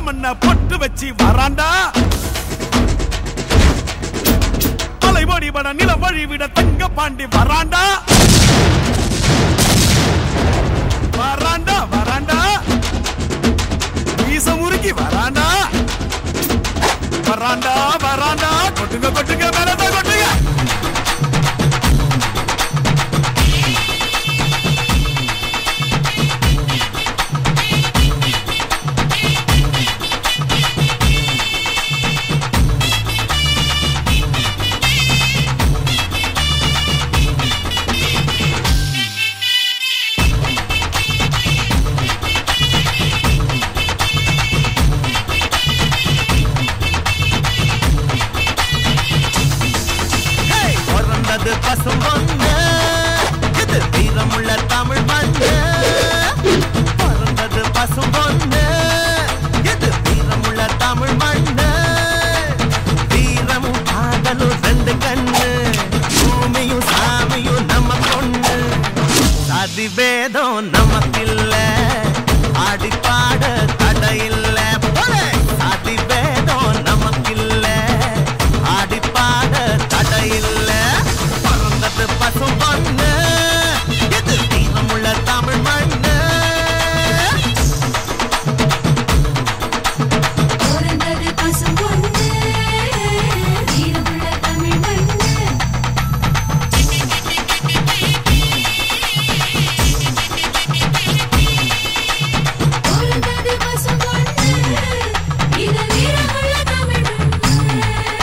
மண்ண பொட்டு வச்சு வராண்டா அலைவடி பட நில வழிவிட தங்க பாண்டி வராண்டா வராண்டா வராண்டா வீச முறுக்கி வராண்டா வராண்டா வராண்டா கொட்டுங்க கொட்டுங்க மேலதான் கொட்டுங்க பிறந்தது பசும் பொண்ணு இது வீரமுள்ள தமிழ் மண்ணு பிறந்தது பசும் பொண்ணு இது வீரமுள்ள தமிழ் மண்ணு வீரமும் காதலும் ரெண்டு கண்ணு பூமியும் சாமியும் நம்ம பொண்ணு சாதி வேதம் நமக்கில்ல ஆடி பாட தடையில்ல போலே. சாதி வேதம் நமக்கில்ல ஆடி பாட தடையில்ல பறந்தது பசும் பொண்ணு இது தீரமுள்ள தமிழ் மண்ணு பிறந்தது பசும்பொன்னு, வீரமுள்ள தமிழ் மண்ணு. பிறந்தது பசும்பொன்னு, இது வீரமுள்ள தமிழ் மண்ணு.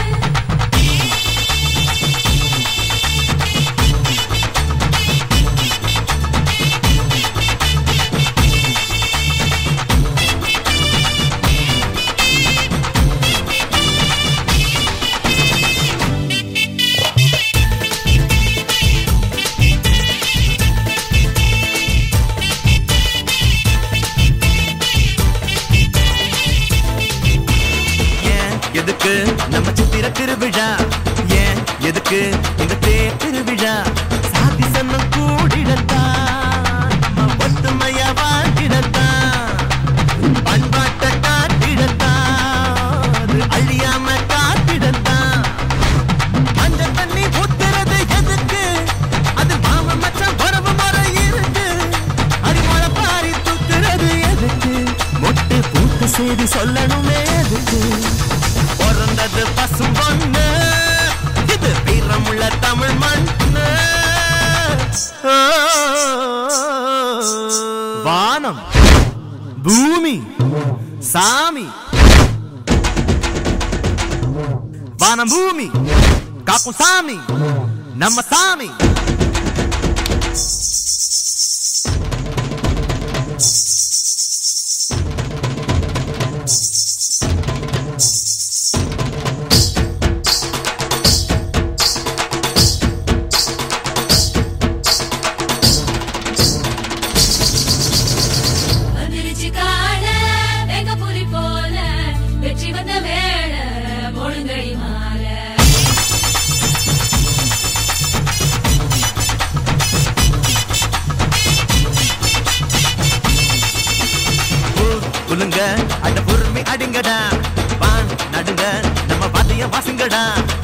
ஏன் எதுக்கு நம்ம சித்திர திருவிழா ஏன் எதுக்கு இந்த தேர் திருவிழா சாதி சன்னம் கூடிடத்தான் நம்ம ஒத்துமையா வாழ்ந்திடத்தான் பண்பாட்டை காட்டிடத்தான் அது அழியாம காத்திடத்தான் அந்த தண்ணி ஊத்துறது எதுக்கு அது மாம மச்சான் வரவு முறை இருக்கு அடிமழை பாரி தூக்குறது எதுக்கு மொட்டு பூத்து செய்தி சொல்லணுமே எதுக்கு பிறந்தது பசும் பொண்ணு இது வீரமுள்ள தமிழ் மண்ணு வானம் பூமி சாமி வானம் பூமி காக்கும் சாமி நம்ம சாமி வந்துருச்சு கால வெங்க புலி போல வெற்றி வந்த வேள முழுங்கடி மாலை ஊர் குலுங்க அட பொறுமை அடிங்கடா பான் நடுங்க நம்ம பாத்தியம் வாசுங்கடா